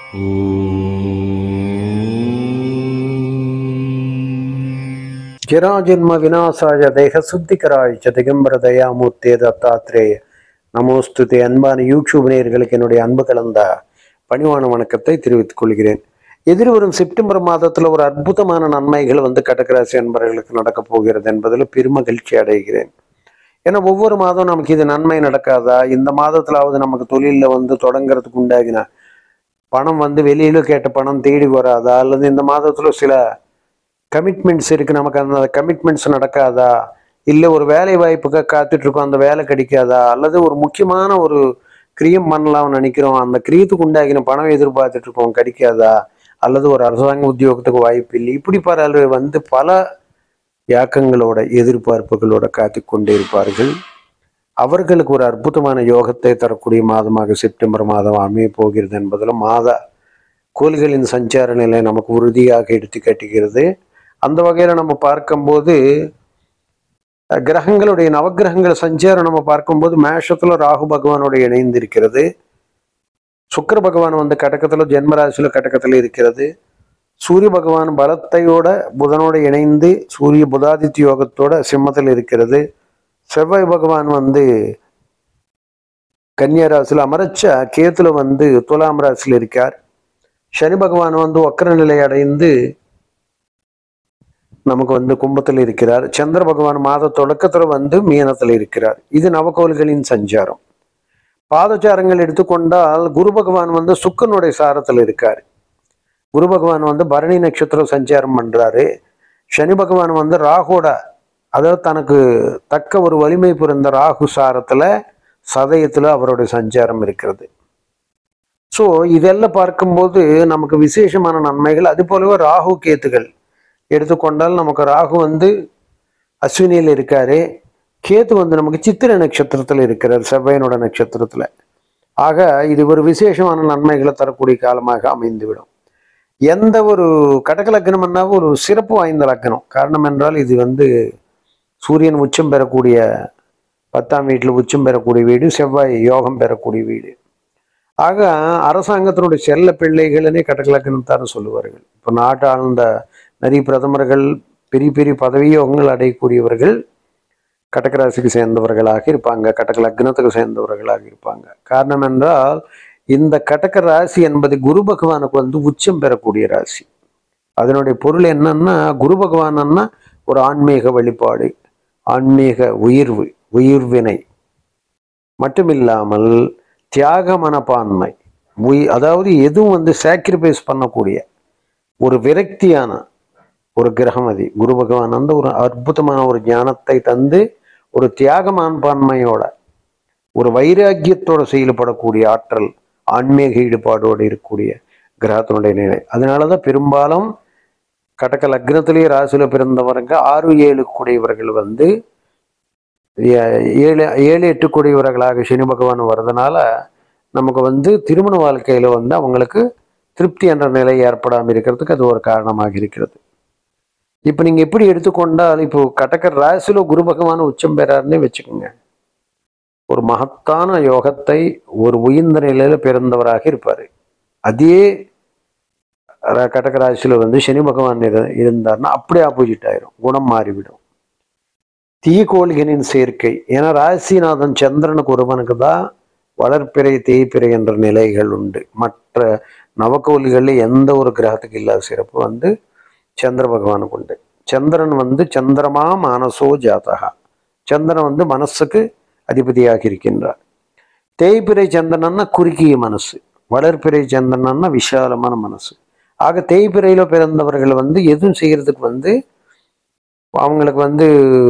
ஜராஜன்ம விநாசாய தேக சுத்திகராய் ச திகம்பர தயாமூர்த்தே தத்தாத்ரேய நமோஸ்துதே அன்பான யூடியூப் நேயர்களுக்கு என்னுடைய அன்பு கலந்த பணிவான வணக்கத்தை தெரிவித்துக் கொள்கிறேன் எதிர்வரும் செப்டம்பர் மாதத்துல ஒரு அற்புதமான நன்மைகள் வந்து கடகராசி அன்பர்களுக்கு நடக்கப் போகிறது என்பதில் பெருமகிழ்ச்சி அடைகிறேன் ஏன்னா ஒவ்வொரு மாதம் நமக்கு இது நன்மை நடக்காதா இந்த மாதத்திலாவது நமக்கு தொழிலில் வந்து தொடங்குறதுக்கு உண்டாகின பணம் வந்து வெளியில கேட்ட பணம் தேடி வராதா அல்லது இந்த மாதத்துல சில கமிட்மெண்ட்ஸ் இருக்கு நமக்கு அந்த கமிட்மெண்ட்ஸ் நடக்காதா இல்லை ஒரு வேலை வாய்ப்புக்காக காத்துட்டு இருக்கோம் அந்த வேலை கிடைக்காதா அல்லது ஒரு முக்கியமான ஒரு கிரியம் பண்ணலாம்னு நினைக்கிறோம் அந்த கிரியத்துக்கு உண்டாகின பணம் எதிர்பார்த்துட்டு இருக்கோம் கிடைக்காதா அல்லது ஒரு அரசாங்க உத்தியோகத்துக்கு வாய்ப்பு இல்லை இப்படி பல வந்து பல யாக்கங்களோட எதிர்பார்ப்புகளோட காத்து கொண்டே இருப்பார்கள் அவர்களுக்கு ஒரு அற்புதமான யோகத்தை தரக்கூடிய மாதமாக செப்டம்பர் மாதம் அமைய போகிறது என்பதில் மாத கோள்களின் சஞ்சார நிலை நமக்கு உறுதியாக எடுத்து காட்டுகிறது அந்த வகையில் நம்ம பார்க்கும்போது அஹ், கிரகங்களுடைய நவக்கிரகங்கள் சஞ்சாரம் நம்ம பார்க்கும்போது மேஷத்துல ராகு பகவானோட இணைந்து இருக்கிறது சுக்கிர பகவான் வந்து கடக்கத்துல ஜென்மராசியில கடக்கத்துல இருக்கிறது சூரிய பகவான் பலத்தையோட புதனோட இணைந்து சூரிய புதாதித்ய யோகத்தோட சிம்மத்தில் இருக்கிறது செவ்வாய் பகவான் வந்து கன்னியா ராசியில் அமரச்ச கேத்துல வந்து துலாம் ராசியில் இருக்கார் சனி பகவான் வந்து வக்கர நிலை அடைந்து நமக்கு வந்து கும்பத்தில் இருக்கிறார் சந்திர பகவான் மாத தொடக்கத்துல வந்து மீனத்தில் இருக்கிறார் இது நவகோள்களின் சஞ்சாரம் பாதச்சாரங்கள் எடுத்துக்கொண்டால் குரு பகவான் வந்து சுக்கனுடைய சாரத்தில் இருக்கார் குரு பகவான் வந்து பரணி நட்சத்திரம் சஞ்சாரம் பண்றாரு சனி பகவான் வந்து ராகுவோட அதாவது தனக்கு தக்க ஒரு வலிமை புரிந்த ராகு சாரத்துல சதயத்துல அவருடைய சஞ்சாரம் இருக்கிறது ஸோ இதெல்லாம் பார்க்கும்போது நமக்கு விசேஷமான நன்மைகள் அது போலவே ராகு கேத்துகள் எடுத்துக்கொண்டால் நமக்கு ராகு வந்து அஸ்வினியில் இருக்காரு கேத்து வந்து நமக்கு சித்திரை நட்சத்திரத்தில் இருக்கிறார் செவ்வாயினோட நட்சத்திரத்துல ஆக இது ஒரு விசேஷமான நன்மைகளை தரக்கூடிய காலமாக அமைந்துவிடும் எந்த ஒரு கடக லக்னம்னா ஒரு சிறப்பு வாய்ந்த லக்னம் காரணம் என்றால் இது வந்து சூரியன் உச்சம் பெறக்கூடிய பத்தாம் வீட்டில் உச்சம் பெறக்கூடிய வீடு செவ்வாய் யோகம் பெறக்கூடிய வீடு ஆக அரசாங்கத்தினுடைய செல்ல பிள்ளைகளே கடக லக்னம் தான் சொல்லுவார்கள் இப்போ நாட்டு ஆழ்ந்த நிறைய பிரதமர்கள் பெரிய பெரிய பதவி யோகங்கள் அடையக்கூடியவர்கள் கடகராசிக்கு சேர்ந்தவர்களாக இருப்பாங்க கடக லக்னத்துக்கு சேர்ந்தவர்களாக இருப்பாங்க காரணம் என்றால் இந்த கடக ராசி என்பது குரு பகவானுக்கு வந்து உச்சம் பெறக்கூடிய ராசி அதனுடைய பொருள் என்னன்னா குரு பகவான்னா ஒரு ஆன்மீக வழிபாடு ஆன்மீக உயிர்வு உயிர்வினை மட்டுமில்லாமல் தியாக மனப்பான்மை உய் அதாவது எதுவும் வந்து சாக்ரிஃபைஸ் பண்ணக்கூடிய ஒரு விரக்தியான ஒரு கிரகம் அது குரு பகவான் வந்து ஒரு அற்புதமான ஒரு ஞானத்தை தந்து ஒரு தியாக மனப்பான்மையோட ஒரு வைராக்கியத்தோட செயல்படக்கூடிய ஆற்றல் ஆன்மீக ஈடுபாடோடு இருக்கக்கூடிய கிரகத்தினுடைய நிலை அதனாலதான் பெரும்பாலும் கடக லக்னத்திலேயே ராசியில பிறந்தவங்க ஆறு ஏழு கூடியவர்கள் வந்து ஏ- ஏழு ஏழு எட்டு கூடியவர்களாக சனி பகவான் வர்றதுனால நமக்கு வந்து திருமண வாழ்க்கையில வந்து அவங்களுக்கு திருப்தி என்ற நிலை ஏற்படாமல் இருக்கிறதுக்கு அது ஒரு காரணமாக இருக்கிறது இப்போ நீங்க எப்படி எடுத்துக்கொண்டால் இப்போ கடக ராசியில குரு பகவான் உச்சம் பெறாருன்னே வச்சுக்கோங்க ஒரு மகத்தான யோகத்தை ஒரு உயர்ந்த நிலையில பிறந்தவராக இருப்பாரு அதே ர- கடக ராசியில வந்து சனி பகவான் இரு- இருந்தார்னா அப்படியே ஆப்போசிட் ஆயிரும் குணம் மாறிவிடும் தீக்கோள்களின் சேர்க்கை ஏன்னா ராசிநாதன் சந்திரனுக்கு ஒருவனுக்கு தான் வளர்ப்பிறை தேய்ப்பிறை என்ற நிலைகள் உண்டு மற்ற நவக்கோள்களில் எந்த ஒரு கிரகத்துக்கு இல்லாத சிறப்பு வந்து சந்திர பகவானுக்கு உண்டு சந்திரன் வந்து சந்திரமா மானசோ ஜாதகா சந்திரன் வந்து மனசுக்கு அதிபதியாக இருக்கின்றார் தேய்பிறை சந்திரன்னா குறுகிய மனசு வளர்ப்பிறை சந்திரன்னா விஷாலமான மனசு ஆக தேய்பிறையில பிறந்தவர்கள் வந்து எதுவும் செய்யறதுக்கு வந்து அவங்களுக்கு வந்து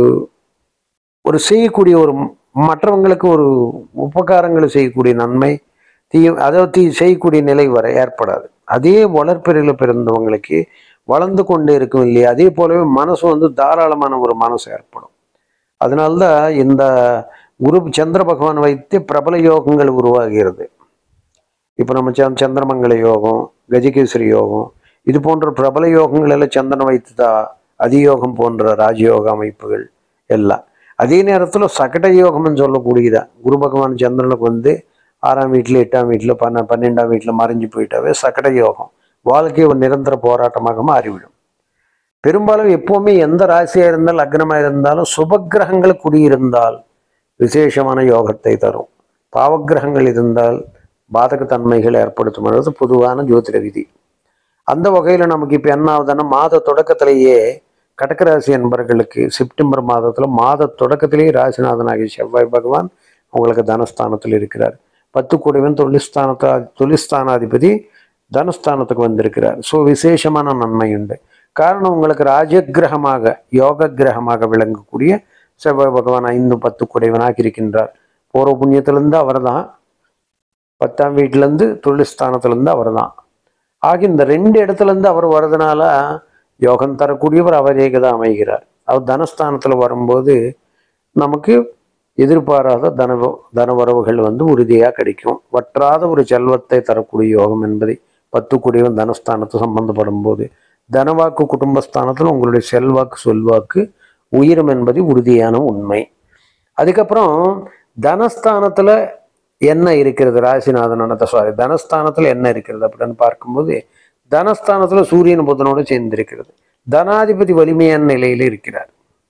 ஒரு செய்யக்கூடிய ஒரு மற்றவங்களுக்கு ஒரு உபகாரங்களை செய்யக்கூடிய நன்மை தீ அதாவது தீ செய்யக்கூடிய நிலை வர ஏற்படாது அதே வளர்ப்பிறையில் பிறந்தவங்களுக்கு வளர்ந்து கொண்டே இருக்கும் இல்லையா அதே போலவே மனசு வந்து தாராளமான ஒரு மனசு ஏற்படும் அதனால்தான் இந்த குரு சந்திர பகவான் வைத்து பிரபல யோகங்கள் உருவாகிறது இப்போ நம்ம சந் சந்திரமங்கல யோகம் கஜகேசரி யோகம் இது போன்ற பிரபல யோகங்கள் எல்லாம் சந்திரன் வைத்து தான் அதியோகம் போன்ற ராஜயோக அமைப்புகள் எல்லாம் அதே நேரத்தில் சகட யோகம்னு சொல்லக்கூடியதா குரு பகவான் சந்திரனுக்கு வந்து ஆறாம் வீட்டில் எட்டாம் வீட்டில் பன்ன பன்னெண்டாம் வீட்டில் மறைஞ்சு போயிட்டாவே சகட யோகம் வாழ்க்கை ஒரு நிரந்தர போராட்டமாக மாறிவிடும் பெரும்பாலும் எப்பவுமே எந்த ராசியாக இருந்தாலும் லக்னமாக இருந்தாலும் சுபக்கிரகங்கள் குடியிருந்தால் விசேஷமான யோகத்தை தரும் பாவக்கிரகங்கள் இருந்தால் பாதகத்தன்மைகள் ஏற்படுத்தும் என்பது பொதுவான ஜோதிட விதி அந்த வகையில் நமக்கு இப்போ என்ன ஆகுதுன்னா மாத தொடக்கத்திலேயே கடகராசி என்பர்களுக்கு செப்டம்பர் மாதத்தில் மாத தொடக்கத்திலேயே ராசிநாதனாகிய செவ்வாய் பகவான் உங்களுக்கு தனஸ்தானத்தில் இருக்கிறார் பத்து கூடவன் தொழில்ஸ்தானத்தா தொழில்ஸ்தானாதிபதி தனஸ்தானத்துக்கு வந்திருக்கிறார் ஸோ விசேஷமான நன்மை உண்டு காரணம் உங்களுக்கு ராஜகிரகமாக யோக கிரகமாக விளங்கக்கூடிய செவ்வாய் பகவான் ஐந்து பத்து குடைவனாக இருக்கின்றார் பூர்வ புண்ணியத்திலிருந்து அவர் தான் பத்தாம் வீட்டிலேருந்து தொழில்ஸ்தானத்திலேருந்து அவர் தான் ஆக இந்த ரெண்டு இடத்துல இருந்து அவர் வர்றதுனால யோகம் தரக்கூடியவர் அவரேக தான் அமைகிறார் அவர் தனஸ்தானத்தில் வரும்போது நமக்கு எதிர்பாராத தன தனவரவுகள் வந்து உறுதியாக கிடைக்கும் வற்றாத ஒரு செல்வத்தை தரக்கூடிய யோகம் என்பதை பத்து கூடியவன் தனஸ்தானத்தை சம்பந்தப்படும் போது தனவாக்கு குடும்பஸ்தானத்தில் உங்களுடைய செல்வாக்கு சொல்வாக்கு உயிரும் என்பது உறுதியான உண்மை அதுக்கப்புறம் தனஸ்தானத்துல என்ன இருக்கிறது ராசிநாதன் சாரி தனஸ்தானத்துல என்ன இருக்கிறது அப்படின்னு பார்க்கும்போது தனஸ்தானத்துல சூரியன் புதனோடு சேர்ந்திருக்கிறது தனாதிபதி வலிமையான நிலையில இருக்கிறார்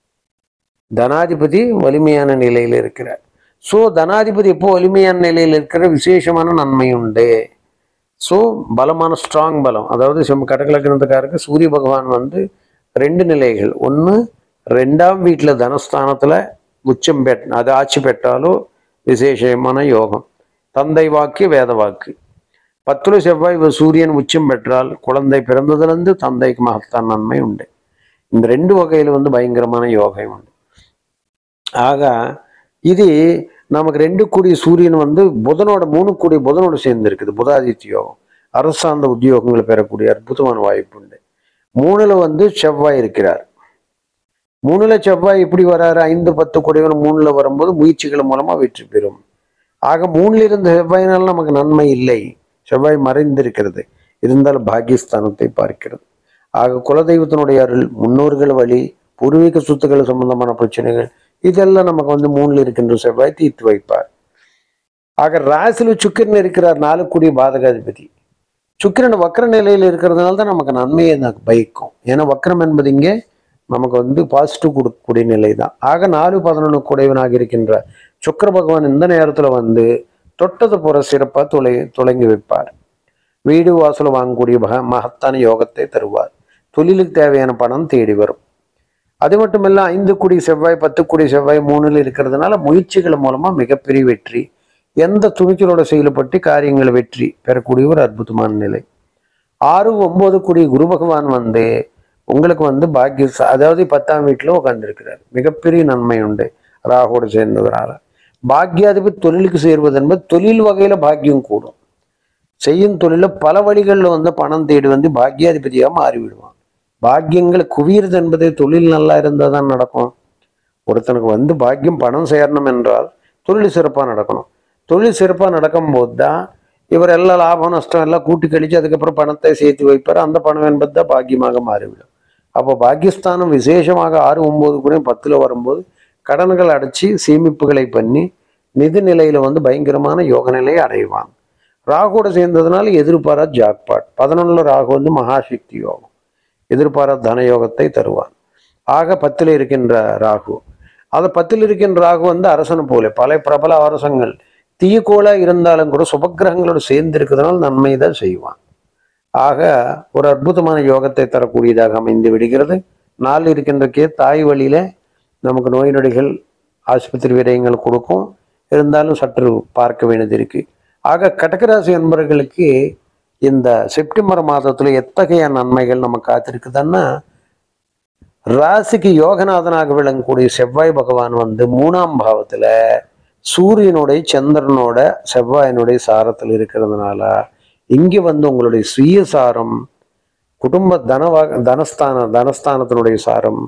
தனாதிபதி வலிமையான நிலையில இருக்கிறார் ஸோ தனாதிபதி எப்போ வலிமையான நிலையில் இருக்கிற விசேஷமான நன்மை உண்டு ஸோ பலமான ஸ்ட்ராங் பலம் அதாவது செம் கடகலக்கணத்துக்காருக்கு சூரிய பகவான் வந்து ரெண்டு நிலைகள் ஒன்று ரெண்டாம் வீட்டில் தனஸ்தானத்தில் உச்சம் பெட் அது ஆட்சி பெற்றாலோ விசேஷமான யோகம் தந்தை வாக்கு வேத வாக்கு பத்துல செவ்வாய் சூரியன் உச்சம் பெற்றால் குழந்தை பிறந்ததுலேருந்து தந்தைக்கு மகத்தான் நன்மை உண்டு இந்த ரெண்டு வகையில் வந்து பயங்கரமான யோகம் உண்டு ஆக இது நமக்கு ரெண்டு கூடிய சூரியன் வந்து புதனோட மூணு கூடிய புதனோட சேர்ந்து இருக்குது புதாதித்ய யோகம் அரசாந்த உத்தியோகங்களை பெறக்கூடிய அற்புதமான வாய்ப்பு உண்டு மூணுல வந்து செவ்வாய் இருக்கிறார் மூணுல செவ்வாய் எப்படி வராரு ஐந்து பத்து கூடியவன் மூணுல வரும்போது முயற்சிகள் மூலமா வெற்றி பெறும் ஆக மூணுல இருந்த செவ்வாயினால் நமக்கு நன்மை இல்லை செவ்வாய் மறைந்திருக்கிறது இருந்தாலும் பாகியஸ்தானத்தை பார்க்கிறது ஆக குலதெய்வத்தினுடைய அருள் முன்னோர்கள் வழி பூர்வீக சொத்துக்கள் சம்பந்தமான பிரச்சனைகள் இதெல்லாம் நமக்கு வந்து மூணுல இருக்கின்ற செவ்வாய் தீர்த்து வைப்பார் ஆக ராசில சுக்கிரன் இருக்கிறார் நாலு கூடிய பாதகாதிபதி சுக்கிரன் வக்கர நிலையில் இருக்கிறதுனால தான் நமக்கு நன்மையை எனக்கு பயக்கும் ஏன்னா வக்கரம் என்பது இங்கே நமக்கு வந்து பாசிட்டிவ் கொடுக்கக்கூடிய நிலை தான் ஆக நாலு பதினொன்று குடைவனாக இருக்கின்ற சுக்கர பகவான் இந்த நேரத்துல வந்து தொட்டது போற சிறப்பா துளை துளங்கி வைப்பார் வீடு வாசல் வாங்கக்கூடிய மக மகத்தான யோகத்தை தருவார் தொழிலுக்கு தேவையான பணம் தேடி வரும் அது மட்டுமல்ல ஐந்து குடி செவ்வாய் பத்து குடி செவ்வாய் மூணுல இருக்கிறதுனால முயற்சிகள் மூலமா மிகப்பெரிய வெற்றி எந்த துணிச்சலோட செயல்பட்டு காரியங்கள் வெற்றி பெறக்கூடிய ஒரு அற்புதமான நிலை ஆறு ஒன்பது குடி குரு பகவான் வந்து உங்களுக்கு வந்து பாக்கிய அதாவது பத்தாம் வீட்டில் உட்காந்துருக்கிறார் மிகப்பெரிய நன்மை உண்டு ராகுவோடு சேர்ந்ததுனால பாக்கியாதிபதி தொழிலுக்கு சேர்வது என்பது தொழில் வகையில பாக்கியம் கூடும் செய்யும் தொழில பல வழிகளில் வந்து பணம் தேடி வந்து பாக்கியாதிபதியாக மாறிவிடுவான் பாக்கியங்களை குவியறது என்பதே தொழில் நல்லா இருந்தால் தான் நடக்கும் ஒருத்தனுக்கு வந்து பாக்கியம் பணம் சேரணும் என்றால் தொழில் சிறப்பாக நடக்கணும் தொழில் சிறப்பாக நடக்கும்போது தான் இவர் எல்லாம் லாபம் நஷ்டம் எல்லாம் கூட்டி கழிச்சு அதுக்கப்புறம் பணத்தை சேர்த்து வைப்பார் அந்த பணம் என்பது தான் பாக்கியமாக மாறிவிடும் அப்போ பாகிஸ்தானம் விசேஷமாக ஆறு ஒன்பது கூட பத்தில் வரும்போது கடன்கள் அடைச்சி சேமிப்புகளை பண்ணி நிதி நிலையில வந்து பயங்கரமான யோக நிலையை அடைவான் ராகுவோட சேர்ந்ததுனால எதிர்பாரா ஜாக்பாட் பதினொன்னுல ராகு வந்து மகாசக்தி யோகம் எதிர்பாரா தன யோகத்தை தருவான் ஆக பத்தில் இருக்கின்ற ராகு அது பத்தில் இருக்கின்ற ராகு வந்து அரசனை போல பல பிரபல அரசங்கள் தீயக்கோளா இருந்தாலும் கூட சுபக்கிரகங்களோடு சேர்ந்து இருக்கிறதுனால நன்மை தான் செய்வான் ஆக ஒரு அற்புதமான யோகத்தை தரக்கூடியதாக அமைந்து விடுகிறது நாள் இருக்கின்றக்கே தாய் வழியில நமக்கு நோய் நொடிகள் ஆஸ்பத்திரி விடயங்கள் கொடுக்கும் இருந்தாலும் சற்று பார்க்க வேண்டியது இருக்கு ஆக கடகராசி என்பவர்களுக்கு இந்த செப்டம்பர் மாதத்துல எத்தகைய நன்மைகள் நம்ம காத்திருக்குதுன்னா ராசிக்கு யோகநாதனாக விளங்கக்கூடிய செவ்வாய் பகவான் வந்து மூணாம் பாவத்துல சூரியனுடைய சந்திரனோட செவ்வாயினுடைய சாரத்தில் இருக்கிறதுனால இங்க வந்து உங்களுடைய சுயசாரம் குடும்ப தனவா தனஸ்தான தனஸ்தானத்தினுடைய சாரம்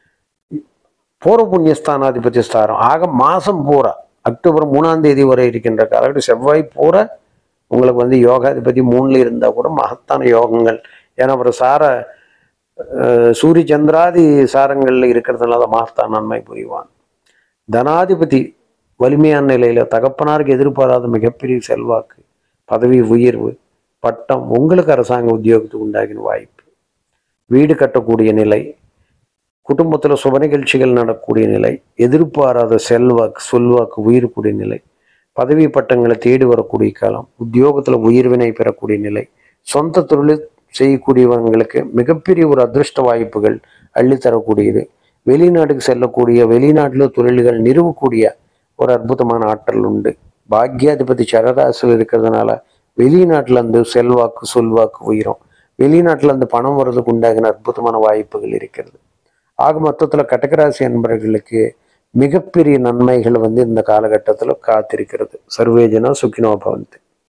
பூர்வ புண்ணியஸ்தானாதிபதி ஸ்தானம் ஆக மாசம் பூரா அக்டோபர் மூணாம் தேதி வரை இருக்கின்ற காலகட்டம் செவ்வாய் பூரா உங்களுக்கு வந்து யோகாதிபதி மூணுல இருந்தா கூட மகத்தான யோகங்கள் ஏன்னா அவர் சார அஹ், சூரிய சந்திராதி சாரங்கள்ல இருக்கிறதுனால மகத்தான் நன்மை புரிவான் தனாதிபதி வலிமையான நிலையில தகப்பனாருக்கு எதிர்பாராத மிகப்பெரிய செல்வாக்கு பதவி உயர்வு பட்டம் உங்களுக்கு அரசாங்க உத்தியோகத்துக்கு உண்டாகின வாய்ப்பு வீடு கட்டக்கூடிய நிலை குடும்பத்தில் சுப நிகழ்ச்சிகள் நடக்கக்கூடிய நிலை எதிர்பாராத செல்வாக்கு சொல்வாக்கு உயிர்க்கூடிய நிலை பதவி பட்டங்களை தேடி வரக்கூடிய காலம் உத்தியோகத்தில் உயர்வினை பெறக்கூடிய நிலை சொந்த தொழில் செய்யக்கூடியவங்களுக்கு மிகப்பெரிய ஒரு அதிர்ஷ்ட வாய்ப்புகள் அள்ளித்தரக்கூடியது வெளிநாட்டுக்கு செல்லக்கூடிய வெளிநாட்டில் தொழில்கள் நிறுவக்கூடிய ஒரு அற்புதமான ஆற்றல் உண்டு பாக்யாதிபதி சரராசில் இருக்கிறதுனால வெளிநாட்டுல இருந்து செல்வாக்கு சொல்வாக்கு உயிரும் வெளிநாட்டுல இருந்து பணம் வர்றதுக்கு உண்டாகின அற்புதமான வாய்ப்புகள் இருக்கிறது ஆக மொத்தத்தில் கடகராசி அன்பர்களுக்கு மிகப்பெரிய நன்மைகள் வந்து இந்த காலகட்டத்தில் காத்திருக்கிறது சர்வேஜனா சுக்கினோ பவந்தி